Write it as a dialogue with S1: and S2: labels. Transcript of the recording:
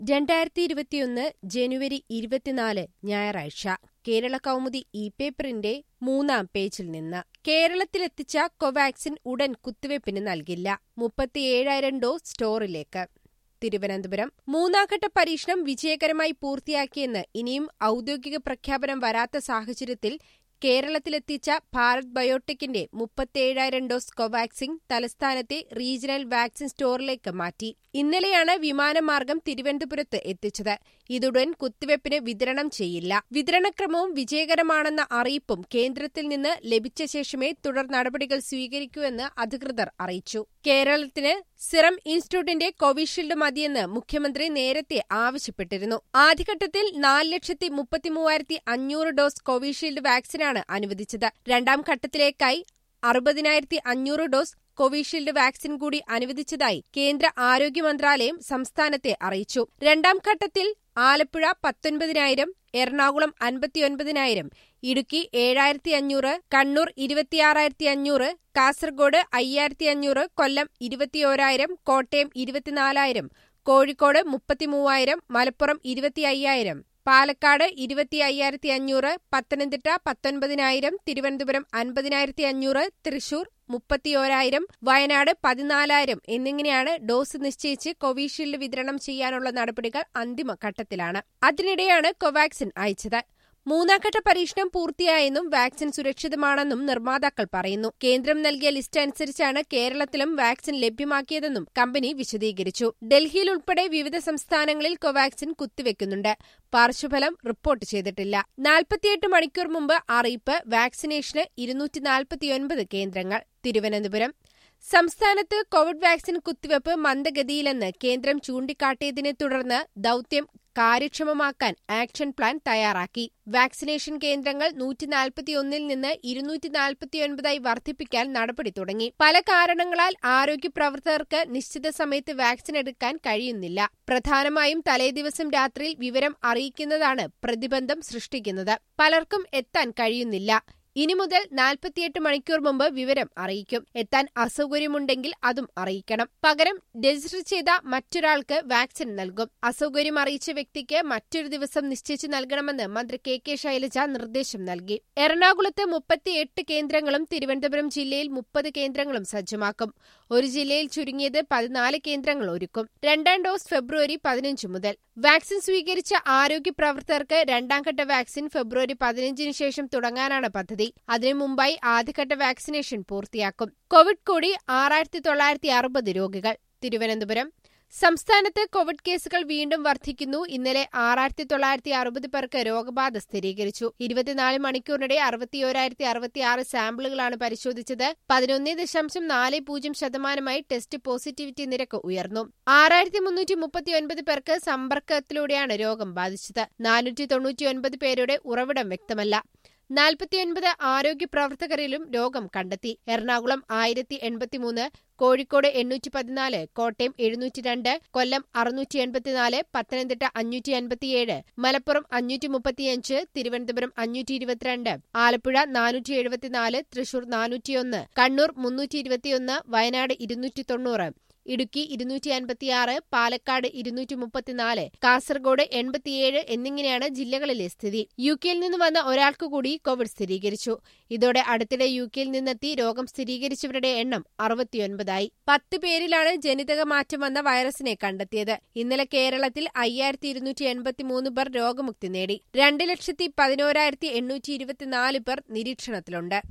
S1: രണ്ടായിരത്തി ഇരുപത്തിയൊന്ന് ജനുവരി ഇരുപത്തിനാല് ഞായറാഴ്ച കേരള കൗമുദി ഇ പേപ്പറിന്റെ മൂന്നാം പേജിൽ നിന്ന് കേരളത്തിലെത്തിച്ച കോവാക്സിൻ ഉടൻ കുത്തിവയ്പ്പിന് നൽകില്ല മുപ്പത്തിയേഴായിരം ഡോസ് സ്റ്റോറിലേക്ക് തിരുവനന്തപുരം മൂന്നാംഘട്ട പരീക്ഷണം വിജയകരമായി പൂർത്തിയാക്കിയെന്ന് ഇനിയും ഔദ്യോഗിക പ്രഖ്യാപനം വരാത്ത സാഹചര്യത്തിൽ കേരളത്തിലെത്തിച്ച ഭാരത് ബയോടെക്കിന്റെ മുപ്പത്തിയേഴായിരം ഡോസ് കോവാക്സിൻ തലസ്ഥാനത്തെ റീജിയണൽ വാക്സിൻ സ്റ്റോറിലേക്ക് മാറ്റി ഇന്നലെയാണ് വിമാനമാർഗം തിരുവനന്തപുരത്ത് എത്തിച്ചത് ഇതുടൻ കുത്തിവയ്പ്പിന് വിതരണം ചെയ്യില്ല വിതരണക്രമവും വിജയകരമാണെന്ന അറിയിപ്പും കേന്ദ്രത്തിൽ നിന്ന് ലഭിച്ച ശേഷമേ തുടർ നടപടികൾ സ്വീകരിക്കൂവെന്ന് അധികൃതർ അറിയിച്ചു കേരളത്തിന് സിറം ഇൻസ്റ്റിറ്റ്യൂട്ടിന്റെ കോവിഷീൽഡ് മതിയെന്ന് മുഖ്യമന്ത്രി നേരത്തെ ആവശ്യപ്പെട്ടിരുന്നു ആദ്യഘട്ടത്തിൽ നാല് ലക്ഷത്തി മുപ്പത്തിമൂവായിരത്തി അഞ്ഞൂറ് ഡോസ് കോവിഷീൽഡ് വാക്സിനാണ് അനുവദിച്ചത് രണ്ടാം ഘട്ടത്തിലേക്കായി അറുപതിനായിരത്തി അഞ്ഞൂറ് ഡോസ് കോവിഷീൽഡ് വാക്സിൻ കൂടി അനുവദിച്ചതായി കേന്ദ്ര ആരോഗ്യ മന്ത്രാലയം സംസ്ഥാനത്തെ അറിയിച്ചു രണ്ടാം ഘട്ടത്തിൽ ആലപ്പുഴ പത്തൊൻപതിനായിരം എറണാകുളം അൻപത്തിയൊൻപതിനായിരം ഇടുക്കി ഏഴായിരത്തി അഞ്ഞൂറ് കണ്ണൂർ ഇരുപത്തിയാറായിരത്തി അഞ്ഞൂറ് കാസർഗോഡ് അയ്യായിരത്തി അഞ്ഞൂറ് കൊല്ലം ഇരുപത്തിയോരായിരം കോട്ടയം ഇരുപത്തിനാലായിരം കോഴിക്കോട് മുപ്പത്തിമൂവായിരം മലപ്പുറം ഇരുപത്തി അയ്യായിരം പാലക്കാട് ഇരുപത്തി അയ്യായിരത്തി അഞ്ഞൂറ് പത്തനംതിട്ട പത്തൊൻപതിനായിരം തിരുവനന്തപുരം അൻപതിനായിരത്തി അഞ്ഞൂറ് തൃശൂർ മുപ്പത്തിയോരായിരം വയനാട് പതിനാലായിരം എന്നിങ്ങനെയാണ് ഡോസ് നിശ്ചയിച്ച് കോവിഷീൽഡ് വിതരണം ചെയ്യാനുള്ള നടപടികൾ അന്തിമഘട്ടത്തിലാണ് അതിനിടെയാണ് കോവാക്സിൻ അയച്ചത് മൂന്നാംഘട്ട പരീക്ഷണം പൂർത്തിയായെന്നും വാക്സിൻ സുരക്ഷിതമാണെന്നും നിർമ്മാതാക്കൾ പറയുന്നു കേന്ദ്രം നൽകിയ ലിസ്റ്റ് അനുസരിച്ചാണ് കേരളത്തിലും വാക്സിൻ ലഭ്യമാക്കിയതെന്നും കമ്പനി വിശദീകരിച്ചു ഡൽഹിയിൽ ഉൾപ്പെടെ വിവിധ സംസ്ഥാനങ്ങളിൽ കോവാക്സിൻ കുത്തിവെക്കുന്നുണ്ട് പാർശ്വഫലം റിപ്പോർട്ട് ചെയ്തിട്ടില്ല നാൽപ്പത്തിയെട്ട് മണിക്കൂർ മുമ്പ് അറിയിപ്പ് വാക്സിനേഷന് ഇരുന്നൂറ്റി നാൽപ്പത്തിയൊൻപത് കേന്ദ്രങ്ങൾ തിരുവനന്തപുരം സംസ്ഥാനത്ത് കോവിഡ് വാക്സിൻ കുത്തിവയ്പ് മന്ദഗതിയിലെന്ന് കേന്ദ്രം ചൂണ്ടിക്കാട്ടിയതിനെ തുടർന്ന് ദൌത്യം കാര്യക്ഷമമാക്കാൻ ആക്ഷൻ പ്ലാൻ തയ്യാറാക്കി വാക്സിനേഷൻ കേന്ദ്രങ്ങൾ നൂറ്റി നാൽപ്പത്തിയൊന്നിൽ നിന്ന് ഇരുന്നൂറ്റി നാൽപ്പത്തിയൊൻപതായി വർദ്ധിപ്പിക്കാൻ നടപടി തുടങ്ങി പല കാരണങ്ങളാൽ ആരോഗ്യ പ്രവർത്തകർക്ക് നിശ്ചിത സമയത്ത് വാക്സിൻ എടുക്കാൻ കഴിയുന്നില്ല പ്രധാനമായും തലേദിവസം രാത്രിയിൽ വിവരം അറിയിക്കുന്നതാണ് പ്രതിബന്ധം സൃഷ്ടിക്കുന്നത് പലർക്കും എത്താൻ കഴിയുന്നില്ല ഇനി മുതൽ നാൽപ്പത്തിയെട്ട് മണിക്കൂർ മുമ്പ് വിവരം അറിയിക്കും എത്താൻ അസൗകര്യമുണ്ടെങ്കിൽ അതും അറിയിക്കണം പകരം രജിസ്റ്റർ ചെയ്ത മറ്റൊരാൾക്ക് വാക്സിൻ നൽകും അസൗകര്യം അറിയിച്ച വ്യക്തിക്ക് മറ്റൊരു ദിവസം നിശ്ചയിച്ചു നൽകണമെന്ന് മന്ത്രി കെ കെ ശൈലജ നിർദ്ദേശം നൽകി എറണാകുളത്ത് മുപ്പത്തിയെട്ട് കേന്ദ്രങ്ങളും തിരുവനന്തപുരം ജില്ലയിൽ മുപ്പത് കേന്ദ്രങ്ങളും സജ്ജമാക്കും ഒരു ജില്ലയിൽ ചുരുങ്ങിയത് പതിനാല് കേന്ദ്രങ്ങൾ ഒരുക്കും രണ്ടാം ഡോസ് ഫെബ്രുവരി പതിനഞ്ച് മുതൽ വാക്സിൻ സ്വീകരിച്ച ആരോഗ്യ പ്രവർത്തകർക്ക് രണ്ടാംഘട്ട വാക്സിൻ ഫെബ്രുവരി പതിനഞ്ചിന് ശേഷം തുടങ്ങാനാണ് പദ്ധതി അതിനു മുമ്പായി ആദ്യഘട്ട വാക്സിനേഷൻ പൂർത്തിയാക്കും കോവിഡ് കൂടി ആറായിരത്തി തൊള്ളായിരത്തി അറുപത് രോഗികൾ തിരുവനന്തപുരം സംസ്ഥാനത്ത് കോവിഡ് കേസുകൾ വീണ്ടും വർദ്ധിക്കുന്നു ഇന്നലെ ആറായിരത്തി തൊള്ളായിരത്തി അറുപത് പേർക്ക് രോഗബാധ സ്ഥിരീകരിച്ചു ഇരുപത്തിനാല് മണിക്കൂറിനിടെ അറുപത്തിയോരായിരത്തി അറുപത്തിയാറ് സാമ്പിളുകളാണ് പരിശോധിച്ചത് പതിനൊന്ന് ദശാംശം നാല് പൂജ്യം ശതമാനമായി ടെസ്റ്റ് പോസിറ്റിവിറ്റി നിരക്ക് ഉയർന്നു ആറായിരത്തി മുന്നൂറ്റി മുപ്പത്തിയൊൻപത് പേർക്ക് സമ്പർക്കത്തിലൂടെയാണ് രോഗം ബാധിച്ചത് നാനൂറ്റി തൊണ്ണൂറ്റിയൊൻപത് പേരുടെ ഉറവിടം വ്യക്തമല്ല നാൽപ്പത്തിയൊൻപത് ആരോഗ്യ പ്രവർത്തകരിലും രോഗം കണ്ടെത്തി എറണാകുളം ആയിരത്തി എൺപത്തിമൂന്ന് കോഴിക്കോട് എണ്ണൂറ്റി പതിനാല് കോട്ടയം എഴുന്നൂറ്റി രണ്ട് കൊല്ലം അറുന്നൂറ്റി എൺപത്തിനാല് പത്തനംതിട്ട അഞ്ഞൂറ്റി അൻപത്തിയേഴ് മലപ്പുറം അഞ്ഞൂറ്റി മുപ്പത്തിയഞ്ച് തിരുവനന്തപുരം അഞ്ഞൂറ്റി ഇരുപത്തിരണ്ട് ആലപ്പുഴ നാനൂറ്റി എഴുപത്തിനാല് തൃശൂർ നാനൂറ്റിയൊന്ന് കണ്ണൂർ മുന്നൂറ്റി ഇരുപത്തിയൊന്ന് വയനാട് ഇരുന്നൂറ്റി തൊണ്ണൂറ് ഇടുക്കി ഇരുന്നൂറ്റി അൻപത്തിയാറ് പാലക്കാട് ഇരുന്നൂറ്റി മുപ്പത്തിനാല് കാസർഗോഡ് എൺപത്തിയേഴ് എന്നിങ്ങനെയാണ് ജില്ലകളിലെ സ്ഥിതി യു കെയിൽ നിന്ന് വന്ന ഒരാൾക്ക് കൂടി കോവിഡ് സ്ഥിരീകരിച്ചു ഇതോടെ അടുത്തിടെ യു കെയിൽ നിന്നെത്തി രോഗം സ്ഥിരീകരിച്ചവരുടെ എണ്ണം അറുപത്തിയൊൻപതായി പത്ത് പേരിലാണ് ജനിതക മാറ്റം വന്ന വൈറസിനെ കണ്ടെത്തിയത് ഇന്നലെ കേരളത്തിൽ അയ്യായിരത്തി ഇരുന്നൂറ്റി എൺപത്തിമൂന്ന് പേർ രോഗമുക്തി നേടി രണ്ട് ലക്ഷത്തി പതിനോരായിരത്തി എണ്ണൂറ്റി ഇരുപത്തിനാല് പേർ നിരീക്ഷണത്തിലുണ്ട്